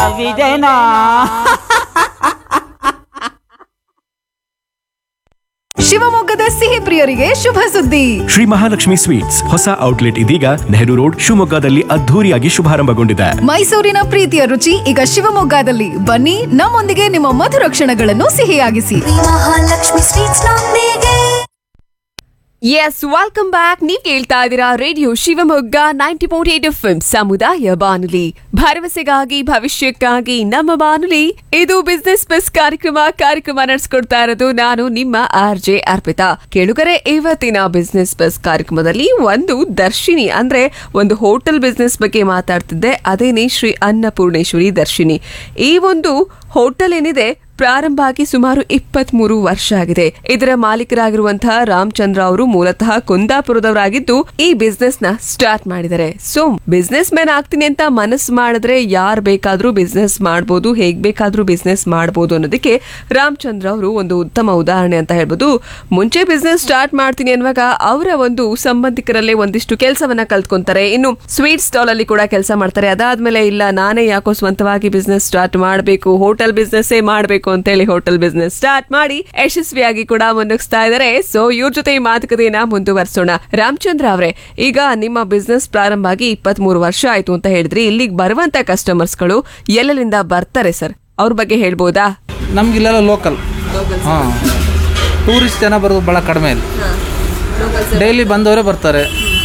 ವಿಜಯನಾ ಶಿವಮೊಗ್ಗದ ಸಿಹಿ ಪ್ರಿಯರಿಗೆ ಶುಭ ಸುದ್ದಿ ಶ್ರೀ ಮಹಾಲಕ್ಷ್ಮಿ ಸ್ವೀಟ್ಸ್ ಹೊಸ ಔಟ್ಲೆಟ್ ಇದೀಗ ನೆಹರು ರೋಡ್ ಶಿವಮೊಗ್ಗದಲ್ಲಿ ಅದ್ಧೂರಿಯಾಗಿ ಶುಭಾರಂಭಗೊಂಡಿದೆ ಮೈಸೂರಿನ ಪ್ರೀತಿಯ ರುಚಿ ಈಗ ಶಿವಮೊಗ್ಗದಲ್ಲಿ ಬನ್ನಿ ನಮ್ಮೊಂದಿಗೆ ನಿಮ್ಮ ಮಧುರ ಕ್ಷಣಗಳನ್ನು ಸಿಹಿಯಾಗಿಸಿ ಮಹಾಲಕ್ಷ್ಮಿ ಸ್ವೀಟ್ಸ್ ನೊಂದಿಗೆ ಎಸ್ ವೆಲ್ಕಮ್ ಬ್ಯಾಕ್ ನೀವ್ ಕೇಳ್ತಾ ಇದ್ದೀರಾ radio Shivamogga ninety point eight F ಸಮುದಾಯ ಬಾನುಲಿ ಭರವಸೆಗಾಗಿ ಭವಿಷ್ಯಕ್ಕಾಗಿ ನಮ್ಮ ಬಾನುಲಿ ಇದು ಬಿಸ್ನೆಸ್ ಬಸ್ ಕಾರ್ಯಕ್ರಮ ಕಾರ್ಯಕ್ರಮ ನಡೆಸ್ಕೊಡ್ತಾ ಇರೋದು ನಾನು ನಿಮ್ಮ ಆರ್ ಜೆ ಅರ್ಪಿತಾ ಕೇಳುಗರೆ ಇವತ್ತಿನ ಬಿಸ್ನೆಸ್ ಬಸ್ ಕಾರ್ಯಕ್ರಮದಲ್ಲಿ ಒಂದು ದರ್ಶಿನಿ ಅಂದ್ರೆ ಒಂದು ಹೋಟೆಲ್ ಬಿಸ್ನೆಸ್ ಬಗ್ಗೆ ಮಾತಾಡ್ತಿದ್ದೆ ಅದೇನೆ ಶ್ರೀ ಅನ್ನಪೂರ್ಣೇಶ್ವರಿ ದರ್ಶಿನಿ ಈ ಒಂದು ಹೋಟೆಲ್ ಏನಿದೆ ಪ್ರಾರಂಭ ಆಗಿ ಸುಮಾರು ಇಪ್ಪತ್ತ್ ಮೂರು ವರ್ಷ ಆಗಿದೆ ಇದರ ಮಾಲೀಕರಾಗಿರುವಂತಹ ರಾಮಚಂದ್ರ ಅವರು ಮೂಲತಃ ಕುಂದಾಪುರದವರಾಗಿದ್ದು ಈ ಬಿಸ್ನೆಸ್ ನ ಸ್ಟಾರ್ಟ್ ಮಾಡಿದ್ದಾರೆ ಸೊ ಬಿಸ್ನೆಸ್ ಮ್ಯಾನ್ ಆಗ್ತೀನಿ ಅಂತ ಮನಸ್ಸು ಮಾಡಿದ್ರೆ ಯಾರ್ ಬೇಕಾದ್ರೂ ಬಿಸ್ನೆಸ್ ಮಾಡಬಹುದು ಹೇಗ್ ಬೇಕಾದ್ರೂ ಬಿಸ್ನೆಸ್ ಮಾಡಬಹುದು ಅನ್ನೋದಕ್ಕೆ ರಾಮಚಂದ್ರ ಅವರು ಒಂದು ಉತ್ತಮ ಉದಾಹರಣೆ ಅಂತ ಹೇಳ್ಬೋದು ಮುಂಚೆ ಬಿಸ್ನೆಸ್ ಸ್ಟಾರ್ಟ್ ಮಾಡ್ತೀನಿ ಅನ್ನುವಾಗ ಅವರ ಒಂದು ಸಂಬಂಧಿಕರಲ್ಲೇ ಒಂದಿಷ್ಟು ಕೆಲಸವನ್ನ ಕಲ್ತ್ಕೊಂತಾರೆ ಇನ್ನು ಸ್ವೀಟ್ ಸ್ಟಾಲ್ ಅಲ್ಲಿ ಕೂಡ ಕೆಲಸ ಮಾಡ್ತಾರೆ ಅದಾದ್ಮೇಲೆ ಇಲ್ಲ ನಾನೇ ಯಾಕೋ ಸ್ವಂತವಾಗಿ ಬಿಸ್ನೆಸ್ ಸ್ಟಾರ್ಟ್ ಮಾಡಬೇಕು ಹೋಟೆಲ್ ಬಿಸ್ನೆಸ್ ಮಾಡಬೇಕು ಅಂತೇಳಿ ಹೋಟೆಲ್ ಬಿಸ್ನೆಸ್ ಸ್ಟಾರ್ಟ್ ಮಾಡಿ ಯಶಸ್ವಿಯಾಗಿ ಕೂಡ ಮುನ್ನುಗ್ಸ್ತಾ ಇದ್ದಾರೆ ಸೊ ಇವ್ರ ಜೊತೆ ಈ ಮಾತುಕತೆಯನ್ನ ಮುಂದುವರಿಸೋಣ ರಾಮಚಂದ್ರ ಅವರೇ ಈಗ ನಿಮ್ಮ ಬಿಸ್ನೆಸ್ ಪ್ರಾರಂಭ ಆಗಿ ಇಪ್ಪತ್ತ್ ಮೂರು ವರ್ಷ ಆಯ್ತು ಅಂತ ಹೇಳಿದ್ರಿ ಇಲ್ಲಿಗೆ ಬರುವಂತ ಕಸ್ಟಮರ್ಸ್ಗಳು ಎಲ್ಲೆಲ್ಲಿಂದ ಬರ್ತಾರೆ ಸರ್ ಅವ್ರ ಬಗ್ಗೆ ಹೇಳ್ಬೋದಾ ನಮ್ಗೆ ಇಲ್ಲೆಲ್ಲ ಲೋಕಲ್ ಹಾಂ ಟೂರಿಸ್ಟ್ ಜನ ಬರೋದು ಭಾಳ ಕಡಿಮೆ ಇಲ್ಲಿ ಡೈಲಿ ಬಂದವರೇ ಬರ್ತಾರೆ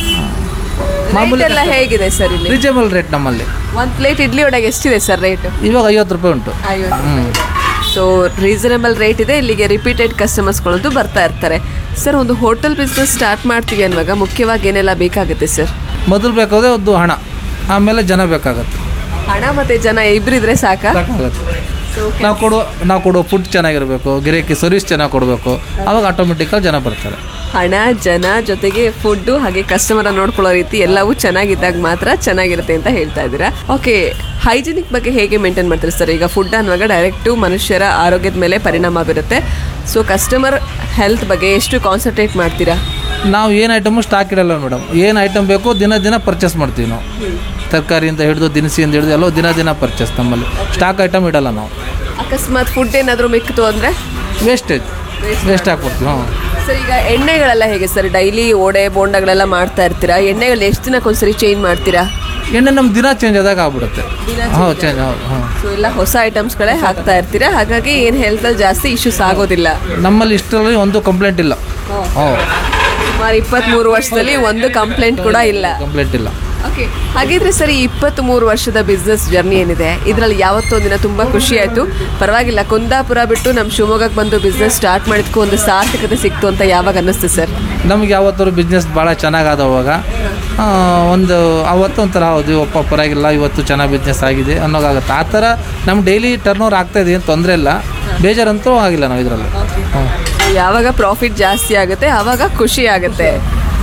ಮಾಮೂಲಿ ಎಲ್ಲ ಹೇಗಿದೆ ಸರ್ ಇಲ್ಲಿ ರೀಸನೇಬಲ್ ರೇಟ್ ನಮ್ಮಲ್ಲಿ ಒಂದ್ ಪ್ಲೇಟ್ ಇಡ್ಲಿ ಒಳಗೆ ಎಷ್ಟಿದೆ ಸರ್ ರೇಟ್ ಇವಾಗ ಐವತ್ತು ರೂಪಾಯಿ ಉಂಟು ಹ್ಞೂ ಸೊ ರೀಸನಬಲ್ ರೇಟ್ ಇದೆ ಇಲ್ಲಿಗೆ ರಿಪೀಟೆಡ್ ಕಸ್ಟಮರ್ಸ್ಗಳಂತೂ ಬರ್ತಾ ಇರ್ತಾರೆ ಸರ್ ಒಂದು ಹೋಟೆಲ್ ಬಿಸ್ನೆಸ್ ಸ್ಟಾರ್ಟ್ ಮಾಡ್ತೀವಿ ಅನ್ನುವಾಗ ಮುಖ್ಯವಾಗಿ ಏನೆಲ್ಲ ಬೇಕಾಗುತ್ತೆ ಸರ್ ಮೊದಲು ಬೇಕಾದ್ರೆ ಒಂದು ಹಣ ಆಮೇಲೆ ಜನ ಬೇಕಾಗತ್ತೆ ಹಣ ಮತ್ತೆ ಜನ ಇಬ್ಬರಿದ್ರೆ ಸಾಕಾ ಸಾಕಾಗತ್ತೆ ನಾವು ಕೊಡುವ ನಾವು ಕೊಡುವ ಫುಡ್ ಚೆನ್ನಾಗಿರಬೇಕು ಗಿರಾಕಿ ಸರ್ವಿಸ್ ಚೆನ್ನಾಗಿ ಕೊಡಬೇಕು ಅವಾಗ ಆಟೋಮೆಟಿಕ್ಕಾಗಿ ಜನ ಬರ್ತಾರೆ ಹಣ ಜನ ಜೊತೆಗೆ ಫುಡ್ ಹಾಗೆ ಕಸ್ಟಮರ್ ನೋಡ್ಕೊಳ್ಳೋ ರೀತಿ ಎಲ್ಲವೂ ಚೆನ್ನಾಗಿದ್ದಾಗ ಮಾತ್ರ ಚೆನ್ನಾಗಿರುತ್ತೆ ಅಂತ ಹೇಳ್ತಾ ಇದ್ದೀರಾ ಓಕೆ ಹೈಜಿನಿಕ್ ಬಗ್ಗೆ ಹೇಗೆ ಮೇಂಟೈನ್ ಮಾಡ್ತೀರಿ ಸರ್ ಈಗ ಫುಡ್ ಅನ್ನುವಾಗ ಡೈರೆಕ್ಟು ಮನುಷ್ಯರ ಆರೋಗ್ಯದ ಮೇಲೆ ಪರಿಣಾಮ ಬೀರುತ್ತೆ ಸೊ ಕಸ್ಟಮರ್ ಹೆಲ್ತ್ ಬಗ್ಗೆ ಎಷ್ಟು ಕಾನ್ಸಂಟ್ರೇಟ್ ಮಾಡ್ತೀರಾ ನಾವು ಏನು ಐಟಮು ಸ್ಟಾಕ್ ಇಡಲ್ಲ ಮೇಡಮ್ ಏನು ಐಟಮ್ ಬೇಕೋ ದಿನ ದಿನ ಪರ್ಚೇಸ್ ಮಾಡ್ತೀವಿ ನಾವು ತರಕಾರಿಯಿಂದ ಹಿಡಿದು ದಿನಸಿಯಿಂದ ಹಿಡಿದು ಎಲ್ಲೋ ದಿನ ದಿನ ಪರ್ಚೇಸ್ ನಮ್ಮಲ್ಲಿ ಸ್ಟಾಕ್ ಐಟಮ್ ಇಡಲ್ಲ ನಾವು ಅಕಸ್ಮಾತ್ ಫುಡ್ ಏನಾದರೂ ಮಿಕ್ತು ಅಂದರೆ ವೇಸ್ಟೇಜ್ ವೇಸ್ಟ್ ಹಾಕ್ಬಿಡ್ತೀವಿ ಹಾಂ ಸರ್ ಈಗ ಎಣ್ಣೆಗಳೆಲ್ಲ ಹೇಗೆ ಸರ್ ಡೈಲಿ ಓಡೆ ಬೋಂಡಗಳೆಲ್ಲ ಮಾಡ್ತಾ ಇರ್ತೀರಾ ಎಣ್ಣೆಗಳು ಎಷ್ಟು ದಿನಕ್ಕೊಂದ್ಸರಿ ಚೇಂಜ್ ಮಾಡ್ತೀರಾ ಎಣ್ಣೆ ನಮ್ಮ ದಿನ ಚೇಂಜ್ ಆದಾಗ ಆಗ್ಬಿಡುತ್ತೆ ಹೌದು ಚೇಂಜ್ ಹೌದು ಹಾಂ ಸೊ ಎಲ್ಲ ಹೊಸ ಐಟಮ್ಸ್ಗಳೇ ಹಾಕ್ತಾ ಇರ್ತೀರಾ ಹಾಗಾಗಿ ಏನು ಹೆಲ್ತಲ್ಲಿ ಜಾಸ್ತಿ ಇಶ್ಯೂಸ್ ಆಗೋದಿಲ್ಲ ನಮ್ಮಲ್ಲಿ ಇಷ್ಟರಲ್ಲಿ ಒಂದು ಕಂಪ್ಲೇಂಟ್ ಇಲ್ಲ ಹೌದು ಸುಮಾರು ಇಪ್ಪತ್ತ್ಮೂರು ವರ್ಷದಲ್ಲಿ ಒಂದು ಕಂಪ್ಲೇಂಟ್ ಕೂಡ ಇಲ್ಲ ಕಂಪ್ಲೇಂಟ್ ಇಲ್ಲ ಓಕೆ ಹಾಗಿದ್ರೆ ಸರಿ ಇಪ್ಪತ್ತ್ ಮೂರು ವರ್ಷದ ಬಿಸ್ನೆಸ್ ಜರ್ನಿ ಏನಿದೆ ಇದರಲ್ಲಿ ಯಾವತ್ತೋ ಒಂದಿನ ತುಂಬ ಖುಷಿ ಆಯಿತು ಪರವಾಗಿಲ್ಲ ಕುಂದಾಪುರ ಬಿಟ್ಟು ನಮ್ಮ ಶಿವಮೊಗ್ಗಕ್ಕೆ ಬಂದು ಬಿಸ್ನೆಸ್ ಸ್ಟಾರ್ಟ್ ಮಾಡಿದ್ಕೂ ಒಂದು ಸಾರ್ಥಕತೆ ಸಿಕ್ತು ಅಂತ ಯಾವಾಗ ಅನ್ನಿಸ್ತು ಸರ್ ನಮ್ಗೆ ಯಾವತ್ತಾದ್ರು ಬಿಸ್ನೆಸ್ ಭಾಳ ಚೆನ್ನಾಗಾದ ಅವಾಗ ಆ, ಒಂದು ಅವತ್ತು ಒಂಥರ ಹೌದು ಒಪ್ಪ ಪರವಾಗಿಲ್ಲ ಇವತ್ತು ಚೆನ್ನಾಗಿ ಬಿಸ್ನೆಸ್ ಆಗಿದೆ ಅನ್ನೋಗಾಗುತ್ತೆ ಆ ಥರ ನಮ್ಮ ಡೈಲಿ ಟರ್ನ್ ಓವರ್ ಆಗ್ತಾ ಇದೆ ಏನು ತೊಂದರೆ ಇಲ್ಲ ಬೇಜಾರಂತೂ ಆಗಿಲ್ಲ ನಾವು ಇದರಲ್ಲಿ ಹ್ಞೂ ಯಾವಾಗ ಪ್ರಾಫಿಟ್ ಜಾಸ್ತಿ ಆಗುತ್ತೆ ಆವಾಗ ಖುಷಿ ಆಗುತ್ತೆ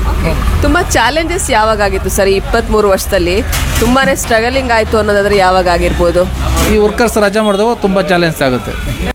ತುಂಬ ಚಾಲೆಂಜಸ್ ಯಾವಾಗ ಆಗಿತ್ತು ಸರ್ ಇಪ್ಪತ್ತ್ಮೂರು ವರ್ಷದಲ್ಲಿ ತುಂಬಾ ಸ್ಟ್ರಗಲಿಂಗ್ ಆಯಿತು ಅನ್ನೋದಾದ್ರೆ ಯಾವಾಗ ಆಗಿರ್ಬೋದು ಈ ವರ್ಕರ್ಸ್ ರಜೆ ಮಾಡಿದಾಗ ತುಂಬ ಚಾಲೆಂಜ್ ಆಗುತ್ತೆ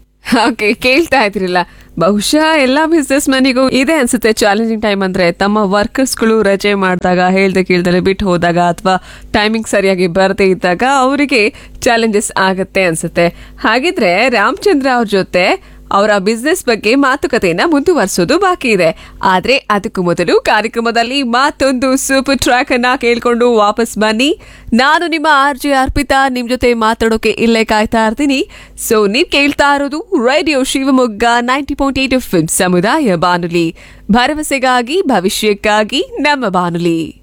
ಓಕೆ ಕೇಳ್ತಾ ಇದ್ರಿಲ್ಲ ಬಹುಶಃ ಎಲ್ಲ ಬಿಸ್ನೆಸ್ ಮನಿಗೂ ಇದೆ ಅನ್ಸುತ್ತೆ ಚಾಲೆಂಜಿಂಗ್ ಟೈಮ್ ಅಂದ್ರೆ ತಮ್ಮ ವರ್ಕರ್ಸ್ಗಳು ರಜೆ ಮಾಡಿದಾಗ ಹೇಳ್ದೆ ಕೇಳ್ದಲೆ ಬಿಟ್ಟು ಹೋದಾಗ ಅಥವಾ ಟೈಮಿಂಗ್ ಸರಿಯಾಗಿ ಬರದೇ ಇದ್ದಾಗ ಅವರಿಗೆ ಚಾಲೆಂಜಸ್ ಆಗತ್ತೆ ಅನ್ಸುತ್ತೆ ಹಾಗಿದ್ರೆ ರಾಮಚಂದ್ರ ಅವ್ರ ಜೊತೆ ಅವರ ಬಿಸ್ನೆಸ್ ಬಗ್ಗೆ ಮಾತುಕತೆಯನ್ನ ಮುಂದುವರಿಸೋದು ಬಾಕಿ ಇದೆ ಆದ್ರೆ ಅದಕ್ಕೂ ಮೊದಲು ಕಾರ್ಯಕ್ರಮದಲ್ಲಿ ಮತ್ತೊಂದು ಸೂಪರ್ ಟ್ರ್ಯಾಕ್ ಅನ್ನ ಕೇಳ್ಕೊಂಡು ವಾಪಸ್ ಬನ್ನಿ ನಾನು ನಿಮ್ಮ ಆರ್ ಜೆ ಅರ್ಪಿತಾ ನಿಮ್ ಜೊತೆ ಮಾತಾಡೋಕೆ ಇಲ್ಲೇ ಕಾಯ್ತಾ ಇರ್ತೀನಿ ಸೊ ನೀವ್ ಕೇಳ್ತಾ ಇರೋದು radio Shivamogga ninety point eight F ಸಮುದಾಯ ಬಾನುಲಿ ಭರವಸೆಗಾಗಿ ಭವಿಷ್ಯಕ್ಕಾಗಿ ನಮ್ಮ ಬಾನುಲಿ